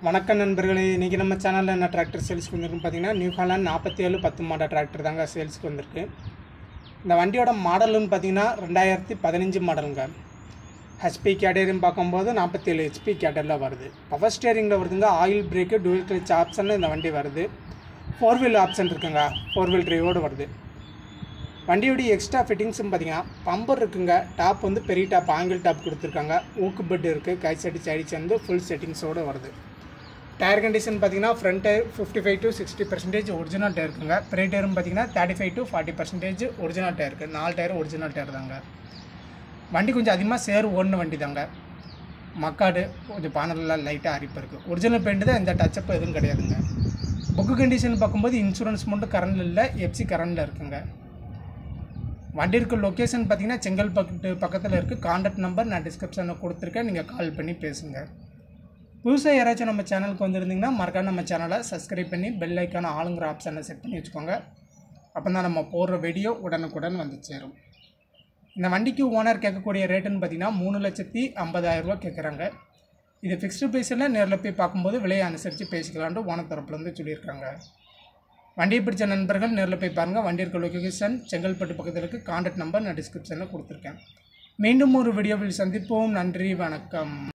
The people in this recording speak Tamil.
வணக்கம் நண்பர்களே இன்றைக்கி நம்ம சேனலில் என்ன டிராக்டர் சேல்ஸ்க்கு வந்திருக்குன்னு பார்த்தீங்கன்னா நியூ ஹாலண்ட் நாற்பத்தி ஏழு பத்து மாடல் டிராக்டர் தாங்க சேல்ஸ்க்கு வந்திருக்கு இந்த வண்டியோட மாடலுன்னு பார்த்தீங்கன்னா ரெண்டாயிரத்தி பதினஞ்சு மாடலுங்க ஹெச்பி கேட்டரின்னு பார்க்கும்போது நாற்பத்தி ஏழு ஹெச்பி கேட்டரில் வருது பவர் ஸ்டேரிங்கில் வருதுங்க ஆயில் பிரேக்கு டூல் கிளச் ஆப்ஷனில் இந்த வண்டி வருது ஃபோர் வீல் ஆப்ஷன் இருக்குங்க ஃபோர் வீல் டிரைவோடு வருது வண்டியோடைய எக்ஸ்ட்ரா ஃபிட்டிங்ஸ்னு பார்த்தீங்கன்னா பம்பர் இருக்குங்க டாப் வந்து பெரிய டாப் ஆங்கிள் டாப் கொடுத்துருக்காங்க ஊக்கு பெட் இருக்குது கை சட்டி சைடி சேர்ந்து ஃபுல் செட்டிங்ஸோடு வருது டயர் கண்டிஷன் பார்த்தீங்கன்னா front tyre fifty five to sixty percentage original tyre இருக்குங்க ப்ரே டயரும் பார்த்தீங்கன்னா thirty five to forty percentage original tyre இருக்குது நாலு டயர் ஒரிஜினல் டயர் தாங்க வண்டி கொஞ்சம் அதிகமாக சேர் ஓடின வண்டி தாங்க மக்காடு கொஞ்சம் பானலில் லைட்டாக அரிப்பு இருக்குது ஒரிஜினல் பெயிண்ட் தான் எந்த டச்சப் எதுவும் கிடையாதுங்க புக்கு கண்டிஷன் பார்க்கும்போது இன்சூரன்ஸ் மட்டும் கரண்டில் இல்லை எஃப்சி கரண்டில் இருக்குங்க வண்டி இருக்க லொக்கேஷன் பார்த்தீங்கன்னா செங்கல்பட்டு பக்கத்தில் இருக்குது காண்டாக்ட் நம்பர் நான் டிஸ்கிரிப்ஷனில் கொடுத்துருக்கேன் நீங்கள் கால் பண்ணி பேசுங்க புதுசாக யாராச்சும் நம்ம சேனலுக்கு வந்திருந்தீங்கன்னா மறக்காம நம்ம சேனலை சப்ஸ்கிரைப் பண்ணி பெல் ஐக்கான ஆளுங்கிற ஆப்ஷனை செட் பண்ணி வச்சுக்கோங்க அப்போ தான் நம்ம போடுற வீடியோ உடனுக்குடன் வந்து சேரும் இந்த வண்டிக்கு ஓனர் கேட்கக்கூடிய ரேட்டுன்னு பார்த்தீங்கன்னா மூணு லட்சத்தி ஐம்பதாயிரரூபா கேட்குறாங்க இது ஃபிக்ஸ்டு ப்ரைஸில் நேரில் போய் பார்க்கும்போது விலையை அனுசரித்து பேசிக்கலான்ட்டு ஓனர் தரப்புலேருந்து சொல்லியிருக்காங்க வண்டியை பிடிச்ச நண்பர்கள் நேரில் போய் பாருங்கள் வண்டி இருக்க லொக்கேஷன் செங்கல்பட்டு பக்கத்தில் இருக்குது காண்டாக்ட் நம்பர் நான் டிஸ்கிரிப்ஷனில் கொடுத்துருக்கேன் மீண்டும் ஒரு வீடியோவில் சந்திப்போம் நன்றி வணக்கம்